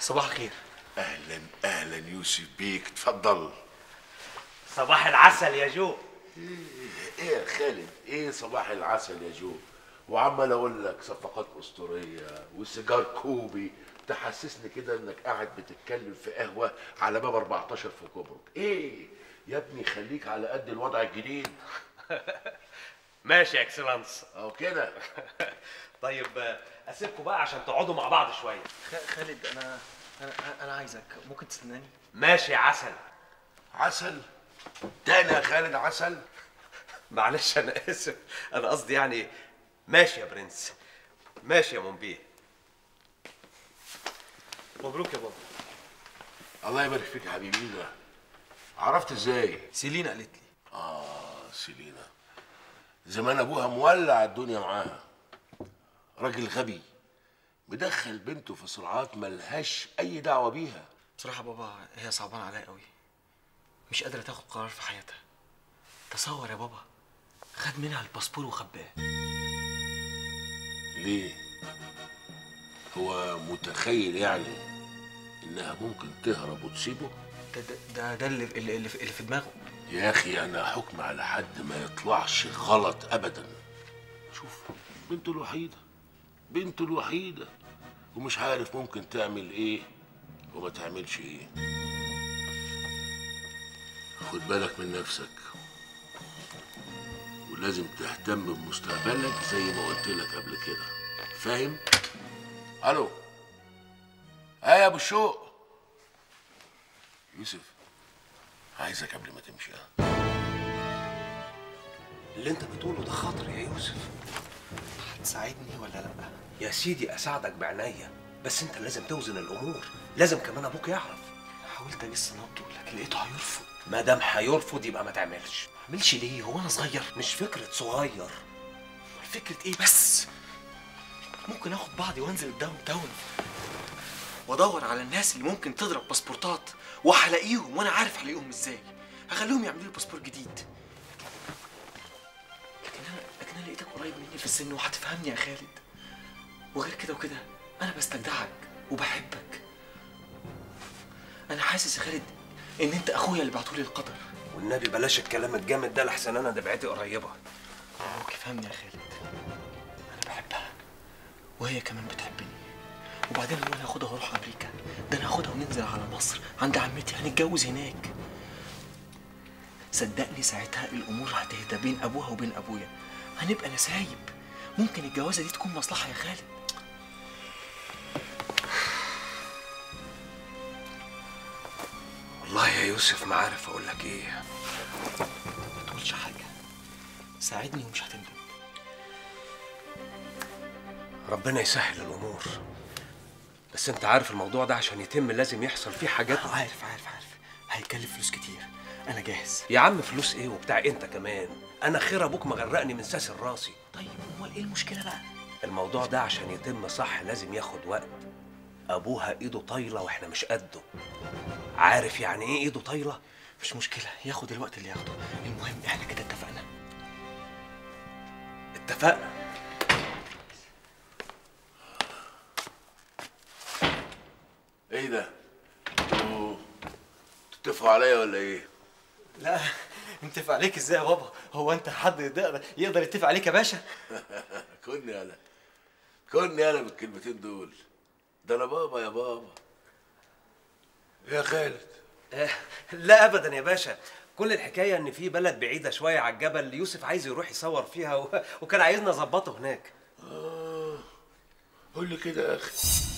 صباح الخير اهلا اهلا يوسف بيك اتفضل صباح العسل يا جو ايه يا خالد ايه صباح العسل يا جو وعمال اقول لك صفقات اسطوريه وسيجار كوبي تحسسني كده انك قاعد بتتكلم في قهوه على باب 14 في كوبرك ايه يا ابني خليك على قد الوضع الجديد ماشي يا اكسلانس او كده طيب آه، اسيبكم بقى عشان تقعدوا مع بعض شويه خ- خالد انا انا انا عايزك ممكن تستناني ماشي يا عسل عسل تاني يا خالد عسل معلش انا اسف انا قصدي يعني ماشي يا برنس ماشي يا منبيه مبروك يا بابا الله يبارك فيك يا حبيبينا عرفت ازاي سيلينا قالت لي اه سيلينا زمان ابوها مولع الدنيا معاها راجل غبي مدخل بنته في صراعات ملهاش اي دعوه بيها بصراحه بابا هي صعبان عليا قوي مش قادره تاخد قرار في حياتها تصور يا بابا خد منها الباسبور وخباه ليه هو متخيل يعني انها ممكن تهرب وتسيبه ده ده ده, ده اللي, اللي, اللي, في, اللي في دماغه يا اخي انا حكم على حد ما يطلعش غلط ابدا شوف بنته الوحيده بنته الوحيده ومش عارف ممكن تعمل ايه وما تعملش ايه خد بالك من نفسك ولازم تهتم بمستقبلك زي ما قلت لك قبل كده فاهم الو ها يا ابو الشوق يوسف عايزك قبل ما تمشي ها اللي انت بتقوله ده خطر يا يوسف هتساعدني ولا لا يا سيدي اساعدك بعناية بس انت لازم توزن الامور لازم كمان ابوك يعرف حاولت اجس نبضه لكن لقيته هيرفض ما دام هيرفض يبقى ما تعملش ما اعملش ليه هو انا صغير مش فكرة صغير امال فكره ايه بس ممكن اخد بعضي وانزل الداون تاون وادور على الناس اللي ممكن تضرب باسبورتات وهلاقيهم وانا عارف هلاقيهم ازاي هخليهم يعملوا لي باسبور جديد لكن انا لكن انا لقيتك قريب مني في السن وهتفهمني يا خالد وغير كده وكده انا بستجدعك وبحبك انا حاسس يا خالد ان انت اخويا اللي بعتولي القدر والنبي بلاش الكلام الجامد ده لحسن انا دمعتي قريبة ابوك فهمني يا خالد انا بحبها وهي كمان بتحبني وبعدين لما انا هاخدها واروح امريكا ده انا هاخدها وننزل على مصر عند عمتي هنتجوز هناك صدقني ساعتها الامور هتهدى بين ابوها وبين ابويا هنبقى نسايب ممكن الجوازه دي تكون مصلحه يا خالد والله يا يوسف ما عارف اقول لك ايه ما تقولش حاجه ساعدني ومش هتندم ربنا يسهل الامور بس انت عارف الموضوع ده عشان يتم لازم يحصل فيه حاجات عارف عارف عارف هيكلف فلوس كتير انا جاهز يا عم فلوس ايه وبتاع انت كمان انا خير ابوك مغرقني من ساسر راسي طيب امال ايه المشكله بقى الموضوع ده عشان يتم صح لازم ياخد وقت ابوها ايده طايله واحنا مش قده عارف يعني ايه ايده طايله مش مشكله ياخد الوقت اللي ياخده المهم احنا كده اتفقنا اتفقنا ايه ده انتوا تتفقوا عليا ولا ايه لا نتفق عليك ازاي يا بابا هو انت حد يقدر يقدر يتفق عليك يا باشا كني انا كني انا بالكلمتين دول ده انا بابا يا بابا يا خالد آه، لا ابدا يا باشا كل الحكايه ان في بلد بعيده شويه على الجبل يوسف عايز يروح يصور فيها و... وكان عايزنا نظبطه هناك قول لي كده يا اخي